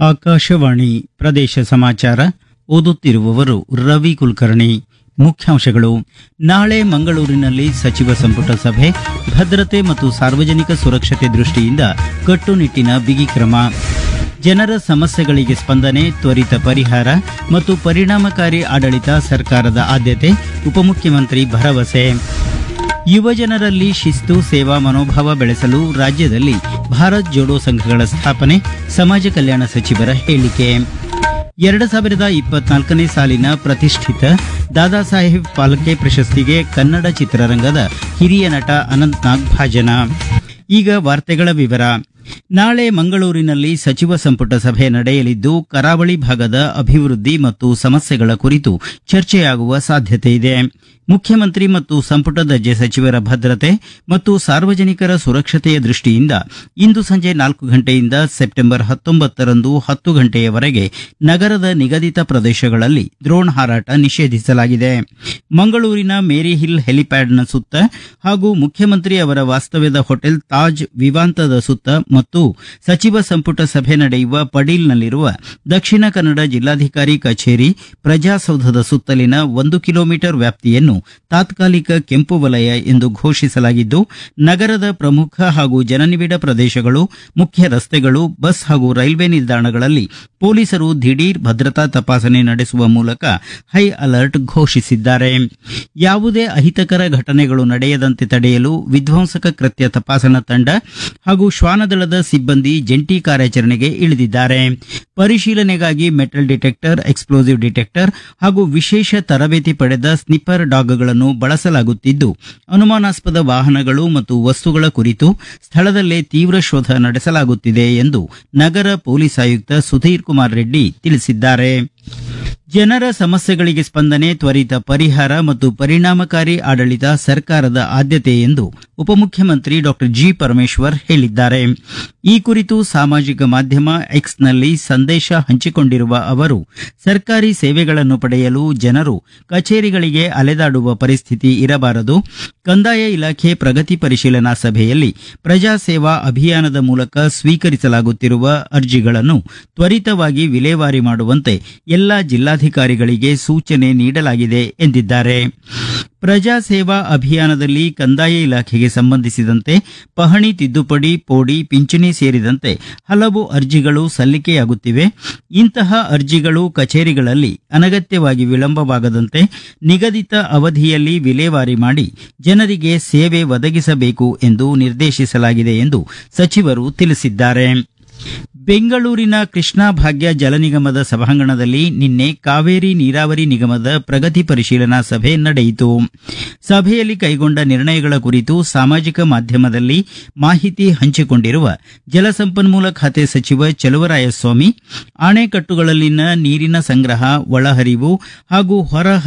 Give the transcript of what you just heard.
ಆಕಾಶವಾಣಿ ಪ್ರದೇಶ ಸಮಾಚಾರ ಓದುತ್ತಿರುವವರು ರವಿ ಕುಲಕರ್ಣಿ ಮುಖ್ಯಾಂಶಗಳು ನಾಳೆ ಮಂಗಳೂರಿನಲ್ಲಿ ಸಚಿವ ಸಂಪುಟ ಸಭೆ ಭದ್ರತೆ ಮತ್ತು ಸಾರ್ವಜನಿಕ ಸುರಕ್ಷತೆ ದೃಷ್ಟಿಯಿಂದ ಕಟ್ಟುನಿಟ್ಟಿನ ಬಿಗಿ ಕ್ರಮ ಜನರ ಸಮಸ್ಯೆಗಳಿಗೆ ಸ್ಪಂದನೆ ತ್ವರಿತ ಪರಿಹಾರ ಮತ್ತು ಪರಿಣಾಮಕಾರಿ ಆಡಳಿತ ಸರ್ಕಾರದ ಆದ್ಯತೆ ಉಪಮುಖ್ಯಮಂತ್ರಿ ಭರವಸೆ ಯುವಜನರಲ್ಲಿ ಶಿಸ್ತು ಸೇವಾ ಮನೋಭಾವ ಬೆಳೆಸಲು ರಾಜ್ಯದಲ್ಲಿ ಭಾರತ್ ಜೋಡೋ ಸಂಘಗಳ ಸ್ಥಾಪನೆ ಸಮಾಜ ಕಲ್ಯಾಣ ಸಚಿವರ ಹೇಳಿಕೆ ಎರಡು ಸಾವಿರದ ಇಪ್ಪತ್ನಾಲ್ಕನೇ ಸಾಲಿನ ಪ್ರತಿಷ್ಠಿತ ದಾದಾ ಸಾಹೇಬ್ ಫಾಲ್ಕೆ ಪ್ರಶಸ್ತಿಗೆ ಕನ್ನಡ ಚಿತ್ರರಂಗದ ಹಿರಿಯ ನಟ ಅನಂತ್ನಾಗ್ ಭಾಜನ ಈಗ ವಾರ್ತೆಗಳ ವಿವರ ನಾಳೆ ಮಂಗಳೂರಿನಲ್ಲಿ ಸಚಿವ ಸಂಪುಟ ಸಭೆ ನಡೆಯಲಿದ್ದು ಕರಾವಳಿ ಭಾಗದ ಅಭಿವೃದ್ಧಿ ಮತ್ತು ಸಮಸ್ಯೆಗಳ ಕುರಿತು ಚರ್ಚೆಯಾಗುವ ಸಾಧ್ಯತೆ ಇದೆ ಮುಖ್ಯಮಂತ್ರಿ ಮತ್ತು ಸಂಪುಟ ದರ್ಜೆ ಸಚಿವರ ಭದ್ರತೆ ಮತ್ತು ಸಾರ್ವಜನಿಕರ ಸುರಕ್ಷತೆಯ ದೃಷ್ಟಿಯಿಂದ ಇಂದು ಸಂಜೆ ನಾಲ್ಕು ಗಂಟೆಯಿಂದ ಸೆಪ್ಟೆಂಬರ್ ಹತ್ತೊಂಬತ್ತರಂದು ಹತ್ತು ಗಂಟೆಯವರೆಗೆ ನಗರದ ನಿಗದಿತ ಪ್ರದೇಶಗಳಲ್ಲಿ ಡ್ರೋನ್ ಹಾರಾಟ ನಿಷೇಧಿಸಲಾಗಿದೆ ಮಂಗಳೂರಿನ ಮೇರಿ ಹಿಲ್ ಹೆಲಿಪ್ಯಾಡ್ನ ಸುತ್ತ ಹಾಗೂ ಮುಖ್ಯಮಂತ್ರಿ ಅವರ ವಾಸ್ತವ್ಯದ ಹೋಟೆಲ್ ತಾಜ್ ವಿವಾಂತದ ಸುತ್ತ ಮತ್ತು ಸಚಿವ ಸಂಪುಟ ಸಭೆ ನಡೆಯುವ ಪಡೀಲ್ನಲ್ಲಿರುವ ದಕ್ಷಿಣ ಕನ್ನಡ ಜಿಲ್ಲಾಧಿಕಾರಿ ಕಚೇರಿ ಪ್ರಜಾಸೌಧದ ಸುತ್ತಲಿನ ಒಂದು ಕಿಲೋಮೀಟರ್ ವ್ಯಾಪ್ತಿಯನ್ನು ತಾತ್ಕಾಲಿಕ ಕೆಂಪು ವಲಯ ಎಂದು ಘೋಷಿಸಲಾಗಿದ್ದು ನಗರದ ಪ್ರಮುಖ ಹಾಗೂ ಜನನಿಬಿಡ ಪ್ರದೇಶಗಳು ಮುಖ್ಯ ರಸ್ತೆಗಳು ಬಸ್ ಹಾಗೂ ರೈಲ್ವೆ ನಿಲ್ದಾಣಗಳಲ್ಲಿ ಪೊಲೀಸರು ದಿಢೀರ್ ಭದ್ರತಾ ತಪಾಸಣೆ ನಡೆಸುವ ಮೂಲಕ ಹೈ ಅಲರ್ಟ್ ಘೋಷಿಸಿದ್ದಾರೆ ಯಾವುದೇ ಅಹಿತಕರ ಘಟನೆಗಳು ನಡೆಯದಂತೆ ತಡೆಯಲು ವಿಧ್ವಂಸಕ ಕೃತ್ಯ ತಪಾಸಣಾ ತಂಡ ಹಾಗೂ ಶ್ವಾನದಳದ ಸಿಬ್ಬಂದಿ ಜಂಟಿ ಕಾರ್ಯಾಚರಣೆಗೆ ಇಳಿದಿದ್ದಾರೆ ಪರಿಶೀಲನೆಗಾಗಿ ಮೆಟಲ್ ಡಿಟೆಕ್ಟರ್ ಎಕ್ಸ್ಪ್ಲೋಸಿವ್ ಡಿಟೆಕ್ಟರ್ ಹಾಗೂ ವಿಶೇಷ ತರಬೇತಿ ಪಡೆದ ಸ್ನಿಪ್ಪರ್ ಡಾಗ್ಗಳನ್ನು ಬಳಸಲಾಗುತ್ತಿದ್ದು ಅನುಮಾನಾಸ್ಪದ ವಾಹನಗಳು ಮತ್ತು ವಸ್ತುಗಳ ಕುರಿತು ಸ್ಥಳದಲ್ಲೇ ತೀವ್ರ ಶೋಧ ನಡೆಸಲಾಗುತ್ತಿದೆ ಎಂದು ನಗರ ಪೊಲೀಸ್ ಆಯುಕ್ತ ಸುಧೀರ್ ಕುಮಾರ್ ರೆಡ್ಡಿ ತಿಳಿಸಿದ್ದಾರೆ ಜನರ ಸಮಸ್ಯೆಗಳಿಗೆ ಸ್ಪಂದನೆ ತ್ವರಿತ ಪರಿಹಾರ ಮತ್ತು ಪರಿಣಾಮಕಾರಿ ಆಡಳಿತ ಸರ್ಕಾರದ ಆದ್ಯತೆ ಎಂದು ಉಪಮುಖ್ಯಮಂತ್ರಿ ಡಾಕ್ಟರ್ ಜಿ ಪರಮೇಶ್ವರ್ ಹೇಳಿದ್ದಾರೆ ಈ ಕುರಿತು ಸಾಮಾಜಿಕ ಮಾಧ್ಯಮ ಎಕ್ಸ್ನಲ್ಲಿ ಸಂದೇಶ ಹಂಚಿಕೊಂಡಿರುವ ಅವರು ಸರ್ಕಾರಿ ಸೇವೆಗಳನ್ನು ಪಡೆಯಲು ಜನರು ಕಚೇರಿಗಳಿಗೆ ಅಲೆದಾಡುವ ಪರಿಸ್ಥಿತಿ ಇರಬಾರದು ಕಂದಾಯ ಇಲಾಖೆ ಪ್ರಗತಿ ಪರಿಶೀಲನಾ ಸಭೆಯಲ್ಲಿ ಪ್ರಜಾ ಸೇವಾ ಅಭಿಯಾನದ ಮೂಲಕ ಸ್ವೀಕರಿಸಲಾಗುತ್ತಿರುವ ಅರ್ಜಿಗಳನ್ನು ತ್ವರಿತವಾಗಿ ವಿಲೇವಾರಿ ಮಾಡುವಂತೆ ಎಲ್ಲಾ ಜಿಲ್ಲಾಧಿಕಾರಿಗಳಿಗೆ ಸೂಚನೆ ನೀಡಲಾಗಿದೆ ಎಂದಿದ್ದಾರೆ ಪ್ರಜಾ ಸೇವಾ ಅಭಿಯಾನದಲ್ಲಿ ಕಂದಾಯ ಇಲಾಖೆಗೆ ಸಂಬಂಧಿಸಿದಂತೆ ಪಹಣಿ ತಿದ್ದುಪಡಿ ಪೋಡಿ ಪಿಂಚಣಿ ಸೇರಿದಂತೆ ಹಲವು ಅರ್ಜಿಗಳು ಸಲ್ಲಿಕೆಯಾಗುತ್ತಿವೆ ಇಂತಹ ಅರ್ಜಿಗಳು ಕಚೇರಿಗಳಲ್ಲಿ ಅನಗತ್ಯವಾಗಿ ವಿಳಂಬವಾಗದಂತೆ ನಿಗದಿತ ಅವಧಿಯಲ್ಲಿ ವಿಲೇವಾರಿ ಮಾಡಿ ಜನರಿಗೆ ಸೇವೆ ಒದಗಿಸಬೇಕು ಎಂದು ನಿರ್ದೇಶಿಸಲಾಗಿದೆ ಎಂದು ಸಚಿವರು ತಿಳಿಸಿದ್ದಾರೆ ಬೆಂಗಳೂರಿನ ಕೃಷ್ಣಾ ಭಾಗ್ಯ ಜಲ ನಿಗಮದ ಸಭಾಂಗಣದಲ್ಲಿ ನಿನ್ನೆ ಕಾವೇರಿ ನೀರಾವರಿ ನಿಗಮದ ಪ್ರಗತಿ ಪರಿಶೀಲನಾ ಸಭೆ ನಡೆಯಿತು ಸಭೆಯಲ್ಲಿ ಕೈಗೊಂಡ ನಿರ್ಣಯಗಳ ಕುರಿತು ಸಾಮಾಜಿಕ ಮಾಧ್ಯಮದಲ್ಲಿ ಮಾಹಿತಿ ಹಂಚಿಕೊಂಡಿರುವ ಜಲಸಂಪನ್ಮೂಲ ಖಾತೆ ಸಚಿವ ಚಲುವರಾಯಸ್ವಾಮಿ ಅಣೆಕಟ್ಟುಗಳಲ್ಲಿನ ನೀರಿನ ಸಂಗ್ರಹ ಒಳಹರಿವು ಹಾಗೂ ಹೊರ